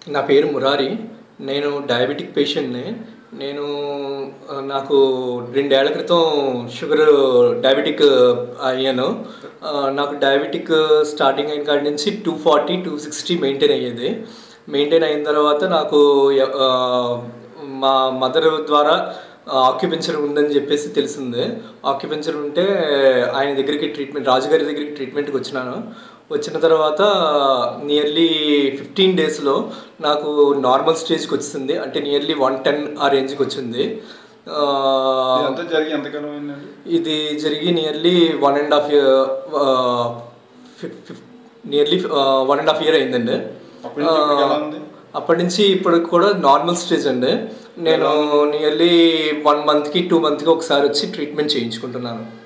నా పేరు మురారి నేను డయాబెటిక్ పేషెంట్ని నేను ఆ, నాకు రెండేళ్ల క్రితం షుగర్ డయాబెటిక్ అయ్యాను ఆ, నాకు డయాబెటిక్ స్టార్టింగ్ అయిన కాడి నుంచి two forty to sixty maintain అయ్యేది మెయింటైన్ అయిన తర్వాత నాకు ఎ- ఆ, మా మదర్ ద్వారా ఆక్యుపెన్చర్ ఉందని చెప్పేసి తెలిసింది ఆక్యుపెన్చర్ ఉంటే ఆయన దగ్గరికి ట్రీట్మెంట్ రాజుగారి దగ్గరికి ట్రీట్మెంట్కి వచ్చినాను వచ్చిన తర్వాత నియర్లీ ఫిఫ్టీన్ డేస్లో నాకు నార్మల్ స్టేజ్కి వచ్చింది అంటే నియర్లీ వన్ టెన్ ఆ రేంజ్కి వచ్చింది ఆ, ఇదంతా జరిగి ఎంతకాలం అయిందండి ఇది జరిగి nearly one and half year nearly one and half year అయిందండి అప్పటి నుంచి ఇప్పటికి ఎలా ఉంది? అప్పటి నుంచి ఇప్పటికి కూడా నార్మల్ స్టేజ్ అండి నేను నియర్లీ వన్ మంత్కి టూ మంత్కి ఒకసారి వచ్చి ట్రీట్మెంట్ చేయించుకుంటున్నాను